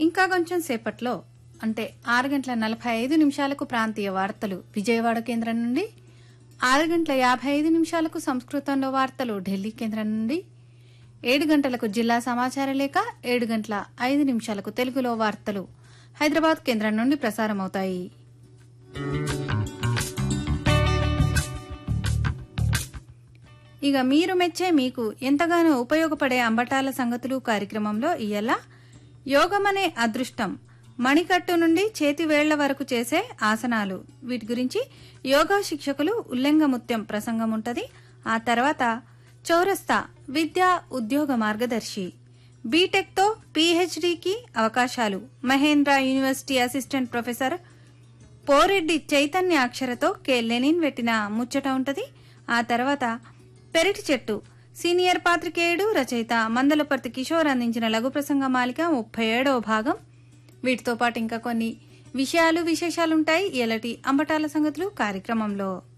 ఇంకా కొంచెం సేపట్లో అంటే ఆరు గంటల నలభై ఐదు నిమిషాలకు ప్రాంతీయ వార్తలు విజయవాడ కేంద్రం నుండి ఆరు గంటల యాభై ఐదు నిమిషాలకు సంస్కృతంలో వార్తలు ఢిల్లీ కేంద్రం నుండి ఏడు గంటలకు జిల్లా సమాచార లేఖ ఏడు గంటల ఐదు నిమిషాలకు తెలుగులో వార్తలు హైదరాబాద్ కేంద్రం నుండి ప్రసారమవుతాయి ఇక మీరు మెచ్చే మీకు ఎంతగానో ఉపయోగపడే అంబటాల సంగతులు కార్యక్రమంలో ఇయ్యాల యోగమనే అదృష్టం మణికట్టు నుండి చేతి వేళ్ల వరకు చేసే ఆసనాలు వీటి గురించి యోగా శిక్షకులు ఉల్లంగముత్యం ప్రసంగం ఉంటది ఆ తర్వాత చౌరస్తా విద్యా ఉద్యోగ మార్గదర్శి బీటెక్తో పీహెచ్డీకి అవకాశాలు Mahindra university assistant professor Poreddy Chaitanya అక్షరతో కె లెనిన్ పెట్టిన ముచ్చట ఉంటది ఆ తర్వాత పెరటి చెట్టు సీనియర్ పాత్రికేయుడు రచయిత మందలపర్తి కిషోర్ అందించిన లఘు ప్రసంగ మాలిక ముప్పై ఏడవ భాగం వీటితో పాటు ఇంకా కొన్ని విషయాలు విశేషాలుంటాయి ఎలటి అంబటాల సంగతులు కార్యక్రమంలో